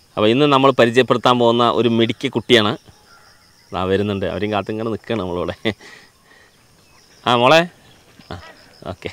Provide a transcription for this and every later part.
അപ്പോൾ ഇന്ന് നമ്മൾ പരിചയപ്പെടുത്താൻ പോകുന്ന ഒരു മിടുക്കി കുട്ടിയാണ് ആ വരുന്നുണ്ട് അവരും കാത്തിങ്ങനെ നിൽക്കുകയാണ് നമ്മളിവിടെ ആ മോളെ ആ ഓക്കെ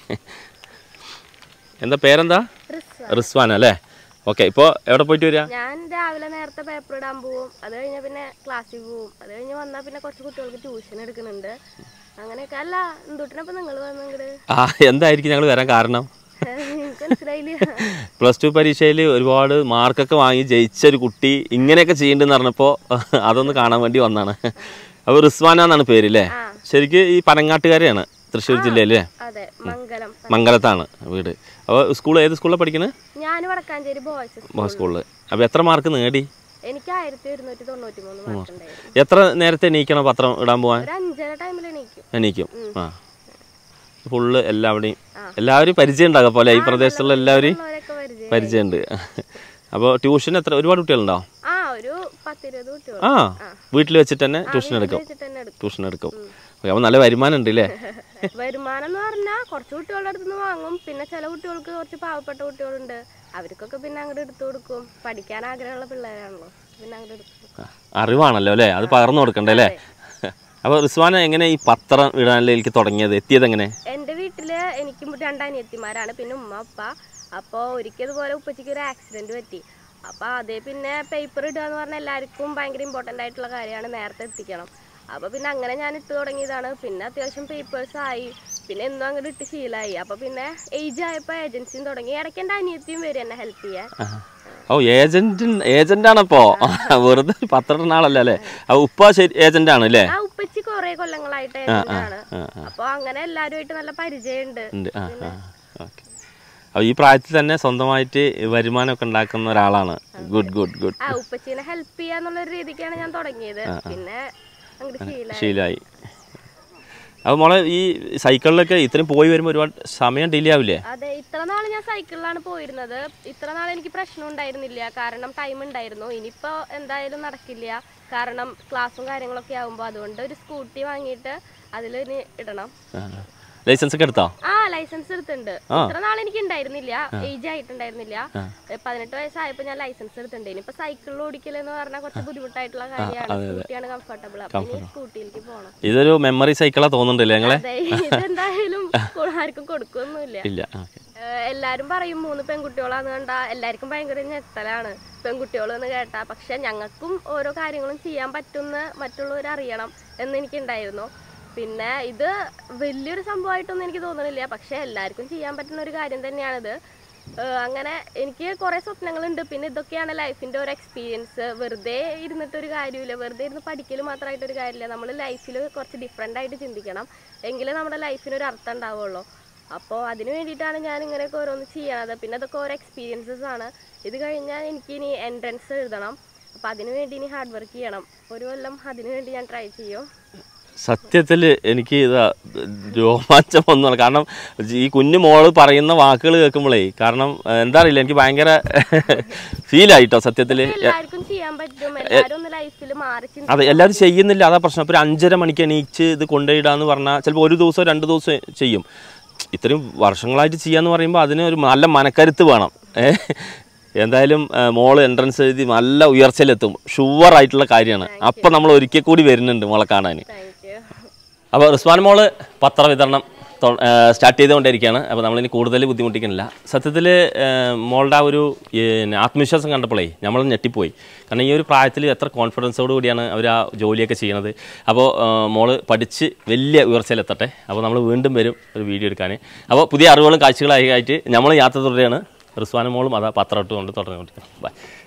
എന്താ പേരെന്താ റിസ്വാൻ അല്ലേ ഓക്കെ ഇപ്പോൾ എവിടെ പോയിട്ട് വരിക ഞാൻ രാവിലെ നേരത്തെ പേപ്പർ ഇടാൻ പോവും അത് കഴിഞ്ഞാൽ പിന്നെ ക്ലാസ്സിൽ പോവും അത് കഴിഞ്ഞ് വന്നാൽ പിന്നെ കുറച്ച് കുട്ടികൾക്ക് ട്യൂഷൻ എടുക്കുന്നുണ്ട് അങ്ങനെയൊക്കെ അല്ല എന്തുട്ടിനപ്പം നിങ്ങൾ വന്നിങ്ങട് ആ എന്തായിരിക്കും ഞങ്ങൾ വരാൻ കാരണം എനിക്ക് മനസ്സിലായില്ല പ്ലസ് ടു പരീക്ഷയിൽ ഒരുപാട് മാർക്കൊക്കെ വാങ്ങി ജയിച്ച ഒരു കുട്ടി ഇങ്ങനെയൊക്കെ ചെയ്യണ്ടെന്ന് പറഞ്ഞപ്പോൾ അതൊന്ന് കാണാൻ വേണ്ടി വന്നാണ് അപ്പോൾ റിസ്വാന എന്നാണ് പേര് അല്ലേ ആ. ശരിക്ക് ഈ പനങ്ങാട്ടുകാരെയാണ് തൃശ്ശൂർ ജില്ലയിലെ അതെ മംഗലം മംഗലത്താണ് വീട് അപ്പോൾ സ്കൂൾ ഏത് സ്കൂളിലാണ് പഠിക്കുന്നത് ഞാൻ വടക്കാഞ്ചേരി ബോയ്സ് സ്കൂളിൽ അപ്പോൾ എത്ര മാർക്ക് നേടി എനിക്ക് ആയിരത്തി ഒരുന്നൂറ്റി തൊണ്ണൂറ്റി മൂന്ന് മാർക്ക് ഉണ്ടായിരുന്നു എത്ര നേരത്തെ എണീക്കണം പത്രം ഇടാൻ പോകാൻ ഒരു അഞ്ചര ടൈമിൽ എണീക്കും എണീക്കും ആ ഫുള്ള് എല്ലാവരുടെയും ആ. എല്ലാവരും പരിചയം ഉണ്ടാകും പോലെ ഈ പ്രദേശത്തുള്ള എല്ലാവരും ഉള്ളവരൊക്കെ പരിചയം പരിചയമുണ്ട് അപ്പോൾ ട്യൂഷൻ എത്ര ഒരുപാട് കുട്ടികളുണ്ടോ ആ ഒരു പത്തിരുപത് കുട്ടികൾ ആ വീട്ടിൽ വെച്ചിട്ട് തന്നെ ട്യൂഷൻ എടുക്കും വെച്ചിട്ട് തന്നെ എടുക്കും ട്യൂഷൻ എടുക്കും ഓക്കെ അപ്പോൾ നല്ല വരുമാനം ഉണ്ട് അല്ലേ വരുമാനം എന്ന് പറഞ്ഞാൽ കുറച്ച് കുട്ടികളുടെ അടുത്ത് നിന്ന് വാങ്ങും പിന്നെ ചില കുട്ടികൾക്ക് കുറച്ച് പാവപ്പെട്ട കുട്ടികളുണ്ട് അവർക്കൊക്കെ പിന്നെ അങ്ങോട്ട് എടുത്തു കൊടുക്കും പഠിക്കാൻ ആഗ്രഹമുള്ള പിള്ളേരാണല്ലോ പിന്നെ അങ്ങോട്ട് എടുത്തു കൊടുക്കും അറിവാണല്ലോ അല്ലേ അത് പകർന്നു കൊടുക്കണ്ടേ അല്ലേ അപ്പോൾ റിസ്വാന എങ്ങനെ ഈ പത്രം ഇടാനിലേക്ക് തുടങ്ങിയത് എത്തിയത് എങ്ങനെ എൻ്റെ വീട്ടില് എനിക്കും രണ്ട് അനിയത്തിമാരാണ് പിന്നെ ഉമ്മ അപ്പ അപ്പോൾ ഒരിക്കൽ ഇതുപോലെ ഉപ്പച്ചിക്ക് ഒരു ആക്സിഡന്റ് പറ്റി അപ്പോൾ അതേ പിന്നെ പേപ്പർ ഇടുക എന്ന് പറഞ്ഞാൽ എല്ലാവർക്കും ഭയങ്കര ഇമ്പോർട്ടൻ്റ് ആയിട്ടുള്ള കാര്യമാണ് നേരത്തെ എത്തിക്കണം അപ്പോൾ പിന്നെ അങ്ങനെ ഞാൻ ഇട്ട് തുടങ്ങിയതാണ് പിന്നെ അത്യാവശ്യം പേപ്പേഴ്സ് ആയി പിന്നെ എന്നും അങ്ങോട്ട് ഇട്ട് ശീലമായി അപ്പോൾ പിന്നെ ഏജ് ആയപ്പോൾ ഏജൻസിയും തുടങ്ങി ഇടയ്ക്ക് എൻ്റെ അനിയത്തിയും വരും എന്നെ ഹെൽപ്പ് ചെയ്യാൻ ഓ ഏജന്റ് ഏജന്റാണപ്പോ വെറുതെ ഒരു പത്രം ഇടുന്ന ആളല്ല അല്ലേ അപ്പോൾ ഉപ്പ ശരി ഏജന്റ് ആണ് അല്ലേ ആ ഉപ്പച്ചി കുറേ കൊല്ലങ്ങളായിട്ട് ഏജന്റാണ് ആ, ആ. അപ്പോൾ അങ്ങനെ എല്ലാവരുമായിട്ട് നല്ല പരിചയമുണ്ട് ഉണ്ട് ആ ആ ഓക്കെ അപ്പോൾ ഈ പ്രായത്തിൽ തന്നെ സ്വന്തമായിട്ട് വരുമാനമൊക്കെ ഉണ്ടാക്കുന്ന ഒരാളാണ് ഗുഡ് ഗുഡ് ഗുഡ് ആ ഉപ്പച്ചീനെ ഹെൽപ്പ് ചെയ്യാന്നുള്ളൊരു രീതിക്കാണ് ഞാൻ തുടങ്ങിയത് പിന്നെ അങ്ങോട്ട് ശീലമായി ശീലമായി അപ്പോൾ മോളെ ഈ സൈക്കിളിലൊക്കെ ഇത്രയും പോയി വരുമ്പോൾ ഒരുപാട് സമയം ഡിലേ ആവില്ലേ അതെ ഇത്ര നാൾ ഞാൻ സൈക്കിളിലാണ് പോയിരുന്നത് ഇത്ര നാൾ എനിക്ക് പ്രശ്നം ഉണ്ടായിരുന്നില്ല കാരണം ടൈം ഉണ്ടായിരുന്നു ഇനിയിപ്പോ എന്തായാലും നടക്കില്ല കാരണം ക്ലാസ്സും കാര്യങ്ങളൊക്കെ ആവുമ്പോൾ അതുകൊണ്ട് ഒരു സ്കൂട്ടി വാങ്ങിയിട്ട് അതിൽ ഇനി ഇടണം ലൈസൻസ് ഒക്കെ എടുത്തോ ആ ലൈസൻസ് എടുത്തിട്ടുണ്ട് ഇത്ര നാൾ എനിക്ക് ഉണ്ടായിരുന്നില്ല ഏജ് ആയിട്ടുണ്ടായിരുന്നില്ല ഏ, പതിനെട്ട് വയസ്സായപ്പോ ഞാൻ ലൈസൻസ് എടുത്തിട്ടുണ്ട് ഇനിയിപ്പോ സൈക്കിളിൽ ഓടിക്കൽ എന്ന് പറഞ്ഞാൽ കുറച്ച് ബുദ്ധിമുട്ടായിട്ടുള്ള കാര്യമാണ് സ്കൂട്ടിയാണ് കംഫർട്ടബിൾ അപ്പൊ ഇനി സ്കൂട്ടിയിലേക്ക് പോകണം ഇതൊരു മെമ്മറി സൈക്കിളാ തോന്നുന്നുണ്ടല്ലേ ഞങ്ങളെ അതെ ഇതെന്തായാലും കൊ- ആർക്കും കൊടുക്കൊന്നുമില്ല ഇല്ല ഓക്കെ ഏഹ് എല്ലാരും പറയും മൂന്ന് പെൺകുട്ടികളാന്ന് കണ്ട എല്ലാവർക്കും ഭയങ്കര ഞെട്ടലാണ് പെൺകുട്ടികൾ എന്ന് കേട്ടാ പക്ഷെ ഞങ്ങൾക്കും ഓരോ കാര്യങ്ങളും ചെയ്യാൻ പറ്റുമെന്ന് മറ്റുള്ളവർ അറിയണം എന്ന് എനിക്കുണ്ടായിരുന്നു പിന്നെ ഇത് വലിയൊരു സംഭവമായിട്ടൊന്നും എനിക്ക് തോന്നുന്നില്ല പക്ഷെ എല്ലാവർക്കും ചെയ്യാൻ പറ്റുന്ന ഒരു കാര്യം തന്നെയാണിത് ഏഹ് അങ്ങനെ എനിക്ക് കുറേ സ്വപ്നങ്ങളുണ്ട് പിന്നെ ഇതൊക്കെയാണ് ലൈഫിൻ്റെ ഒരു എക്സ്പീരിയൻസ് വെറുതെ ഇരുന്നിട്ടൊരു കാര്യമില്ല വെറുതെ ഇരുന്ന് പഠിക്കൽ മാത്രമായിട്ടൊരു കാര്യമില്ല നമ്മൾ ലൈഫിൽ കുറച്ച് ഡിഫറെൻ്റ് ആയിട്ട് ചിന്തിക്കണം എങ്കിലേ നമ്മുടെ ലൈഫിന് ഒരു അർത്ഥം ഉണ്ടാവുള്ളൂ അപ്പോൾ അതിന് വേണ്ടിയിട്ടാണ് ഞാൻ ഇങ്ങനെയൊക്കെ ഓരോന്ന് ചെയ്യണത് പിന്നെ അതൊക്കെ ഓരോ എക്സ്പീരിയൻസസ് ആണ് ഇത് കഴിഞ്ഞാൽ എനിക്ക് ഇനി എൻട്രൻസ് എഴുതണം അപ്പോൾ അതിന് വേണ്ടി ഇനി ഹാർഡ് വർക്ക് ചെയ്യണം ഒരു കൊല്ലം അതിന് വേണ്ടി ഞാൻ ട്രൈ ചെയ്യും സത്യത്തിൽ എനിക്ക് ഇതാ രോമാഞ്ചം ഒന്നുമല്ല കാരണം ഈ കുഞ്ഞു മോള് പറയുന്ന വാക്കുകൾ കേൾക്കുമ്പോഴേ കാരണം ഏഹ്, എന്താ അറിയില്ല എനിക്ക് ഭയങ്കര ഫീലായിട്ടോ സത്യത്തിൽ എല്ലാവർക്കും ചെയ്യാൻ പറ്റും എല്ലാവരും ഒന്ന് ലൈഫിൽ മാറി ചിന്തി അതെ എല്ലാവരും ചെയ്യുന്നില്ല അതാ പ്രശ്നം അപ്പോൾ ഒരു അഞ്ചര മണിക്ക് എണീച്ച് ഇത് കൊണ്ടുപോയിടാന്ന് പറഞ്ഞാൽ ചിലപ്പോൾ ഒരു ദിവസം രണ്ട് ദിവസം ചെയ്യും ഇത്രയും വർഷങ്ങളായിട്ട് ചെയ്യാന്ന് പറയുമ്പോൾ അതിന് ഒരു നല്ല മനക്കരുത്ത് വേണം ഏ എന്തായാലും ആ, മോള് എൻട്രൻസ് എഴുതി നല്ല ഉയർച്ചയിലെത്തും ഷുവർ ആയിട്ടുള്ള കാര്യമാണ് അപ്പം നമ്മൾ ഒരിക്കൽ കൂടി വരുന്നുണ്ട് മോളെ കാണാൻ താങ്ക് യു അപ്പോൾ റിസ്വാൻ മോള് പത്ര വിതരണം തൊ- ആ, സ്റ്റാർട്ട് ചെയ്തുകൊണ്ടിരിക്കുകയാണ് അപ്പോൾ നമ്മളിനി കൂടുതൽ ബുദ്ധിമുട്ടിക്കുന്നില്ല സത്യത്തിൽ മോളുടെ ആ ഒരു ഏ, ആത്മവിശ്വാസം കണ്ടപ്പോഴേ നമ്മൾ ഞെട്ടിപ്പോയി കാരണം ഈ ഒരു പ്രായത്തിൽ എത്ര കോൺഫിഡൻസോട് കൂടിയാണ് അവർ ആ ജോലിയൊക്കെ ചെയ്യണത് അപ്പോൾ ആ, മോള് പഠിച്ച് വലിയ ഉയർച്ചയിലെത്തട്ടെ അപ്പോൾ നമ്മൾ വീണ്ടും വരും ഒരു വീഡിയോ എടുക്കാൻ അപ്പോൾ പുതിയ അറിവുകളും കാഴ്ചകളായി ആയിട്ട് നമ്മൾ യാത്ര തുടരുകയാണ് റിസ്വാനും മോളും അതാ പത്രം ഇട്ടുകൊണ്ട് തുടർന്നുകൊണ്ടിരിക്കുന്നത് ബൈ